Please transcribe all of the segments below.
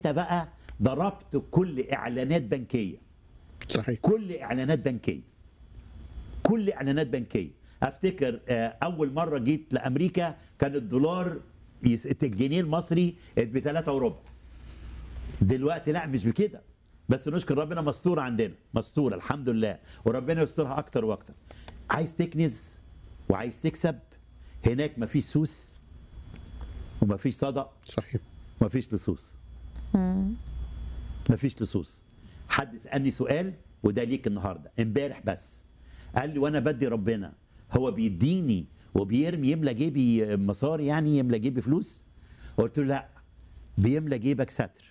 انت بقى ضربت كل اعلانات بنكيه صحيح كل اعلانات بنكيه كل اعلانات بنكيه افتكر آه، اول مره جيت لامريكا كان الدولار يس- الجنيه المصري ب 3 وربع دلوقتي لا مش بكده بس نشكر ربنا مستور عندنا مستور الحمد لله وربنا يسترها اكتر واكتر عايز تكنز وعايز تكسب هناك مفيش سوس ومفيش صدق صحيح مفيش لصوص مفيش لصوص حد سألني سؤال وده ليك النهارده امبارح بس قال لي وانا بدي ربنا هو بيديني وبيرمي يملى جيبي مصاري يعني يملى جيبي فلوس قلت له لا بيملى جيبك ستر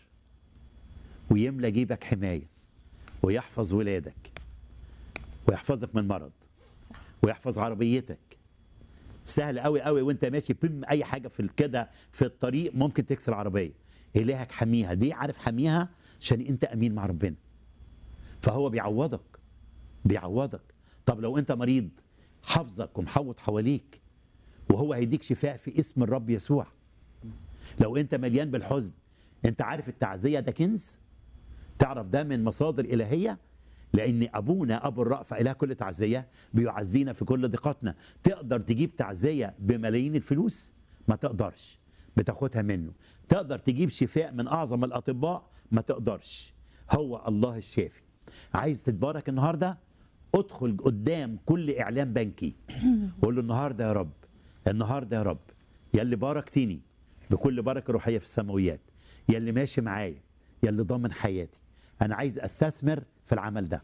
ويملى جيبك حمايه ويحفظ ولادك ويحفظك من مرض ويحفظ عربيتك سهل قوي قوي وانت ماشي بم اي حاجه في كده في الطريق ممكن تكسر عربيه الهك حميها ليه عارف حميها عشان انت امين مع ربنا فهو بيعوضك بيعوضك طب لو انت مريض حافظك ومحوط حواليك وهو هيديك شفاء في اسم الرب يسوع لو انت مليان بالحزن انت عارف التعزيه ده كنز تعرف ده من مصادر الهيه لان ابونا ابو الرأفة اله كل تعزيه بيعزينا في كل ضيقاتنا تقدر تجيب تعزيه بملايين الفلوس ما تقدرش بتاخدها منه تقدر تجيب شفاء من اعظم الاطباء ما تقدرش هو الله الشافي عايز تتبارك النهارده ادخل قدام كل اعلان بنكي قول له النهارده يا رب النهارده يا رب يا اللي باركتني بكل بركه روحيه في السماويات يا اللي ماشي معايا يا اللي ضامن حياتي انا عايز استثمر في العمل ده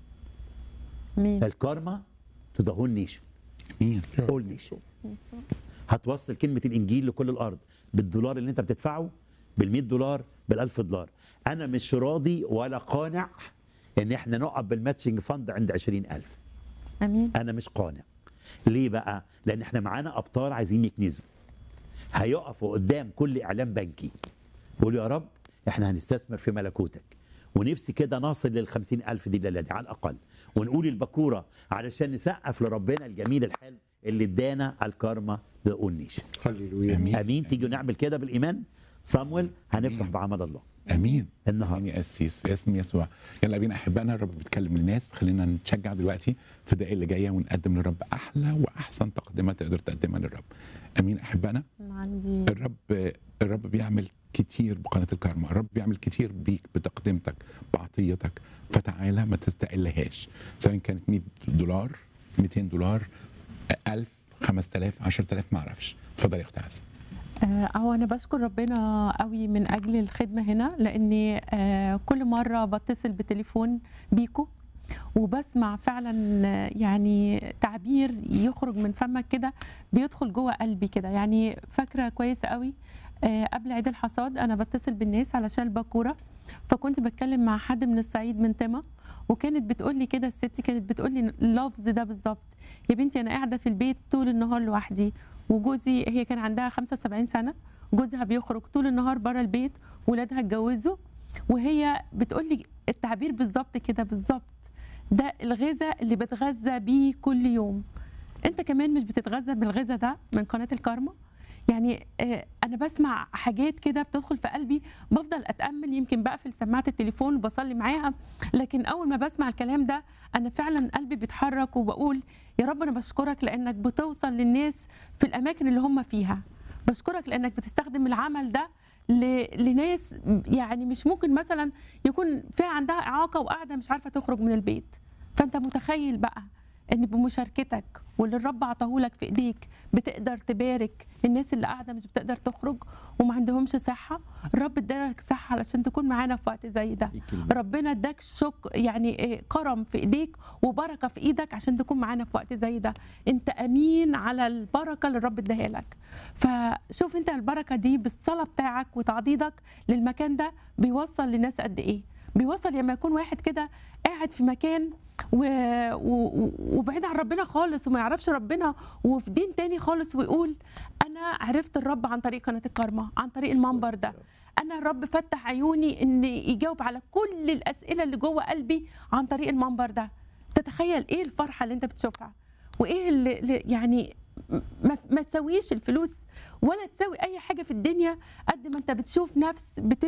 مين الكارما تو ذا هول نيشن امين اول نيشن هتوصل كلمه الانجيل لكل الارض بالدولار اللي انت بتدفعه بال100 دولار بال1000 دولار انا مش راضي ولا قانع ان احنا نقف بالماتشنج فند عند 20000 امين انا مش قانع ليه بقى لان احنا معانا ابطال عايزين يكنزوا هيقفوا قدام كل اعلان بنكي يقولوا يا رب احنا هنستثمر في ملكوتك ونفسي كده نصل لل ألف دي الليله دي على الاقل ونقول البكوره علشان نسقف لربنا الجميل الحلو اللي ادانا الكارما ذا اون نيشن هللويا امين امين تيجوا نعمل كده بالايمان صامويل هنفرح أمين. بعمل الله امين النهارده. امين يا قسيس في اسم يسوع يلا بينا احبائنا الرب بيتكلم للناس خلينا نتشجع دلوقتي في الدقائق اللي جايه ونقدم للرب احلى واحسن تقدمه تقدر تقدمها للرب امين احبائنا أنا عندي الرب الرب بيعمل كتير بقناه الكارما الرب بيعمل كتير بيك بتقدمتك بعطيتك فتعالى ما تستقلهاش سواء كانت 100 دولار 200 دولار 1000 5000 10000 ما اعرفش اتفضل يا اخت عزه آه، هو انا بشكر ربنا قوي من اجل الخدمه هنا لاني آه، كل مره بتصل بتليفون بيكو وبسمع فعلا آه، يعني تعبير يخرج من فمك كده بيدخل جوه قلبي كده يعني فاكره كويس قوي آه، قبل عيد الحصاد انا بتصل بالناس علشان الباكوره فكنت بتكلم مع حد من الصعيد من تما وكانت بتقول لي كده الست كانت بتقول لي اللفظ ده بالظبط يا بنتي انا قاعده في البيت طول النهار لوحدي وجوزي هي كان عندها 75 سنه جوزها بيخرج طول النهار بره البيت ولادها اتجوزوا وهي بتقول لي التعبير بالظبط كده بالظبط ده الغذاء اللي بتغذى بيه كل يوم انت كمان مش بتتغذى بالغذاء ده من قناه الكارما يعني آه، انا بسمع حاجات كده بتدخل في قلبي بفضل اتامل يمكن بقفل سماعه التليفون وبصلي معاها لكن اول ما بسمع الكلام ده انا فعلا قلبي بيتحرك وبقول يا رب انا بشكرك لانك بتوصل للناس في الاماكن اللي هم فيها بشكرك لانك بتستخدم العمل ده ل- لناس يعني مش ممكن مثلا يكون في عندها اعاقه وقاعده مش عارفه تخرج من البيت فانت متخيل بقى ان بمشاركتك واللي الرب عطاهولك في ايديك بتقدر تبارك الناس اللي قاعده مش بتقدر تخرج وما عندهمش صحه الرب ادالك صحه علشان تكون معانا في وقت زي ده دي كلمة. ربنا اداك شك يعني إيه، كرم في ايديك وبركه في ايدك عشان تكون معانا في وقت زي ده انت امين على البركه اللي الرب اداها لك فشوف انت البركه دي بالصلاه بتاعك وتعضيدك للمكان ده بيوصل لناس قد ايه بيوصل لما يكون واحد كده قاعد في مكان و... و... وبعيد عن ربنا خالص وما يعرفش ربنا وفي دين تاني خالص ويقول انا عرفت الرب عن طريق قناه الكارما عن طريق المنبر ده انا الرب فتح عيوني ان يجاوب على كل الاسئله اللي جوه قلبي عن طريق المنبر ده تتخيل ايه الفرحه اللي انت بتشوفها وايه اللي اللي- يعني ما, ما تسويش الفلوس ولا تساوي اي حاجه في الدنيا قد ما انت بتشوف نفس بت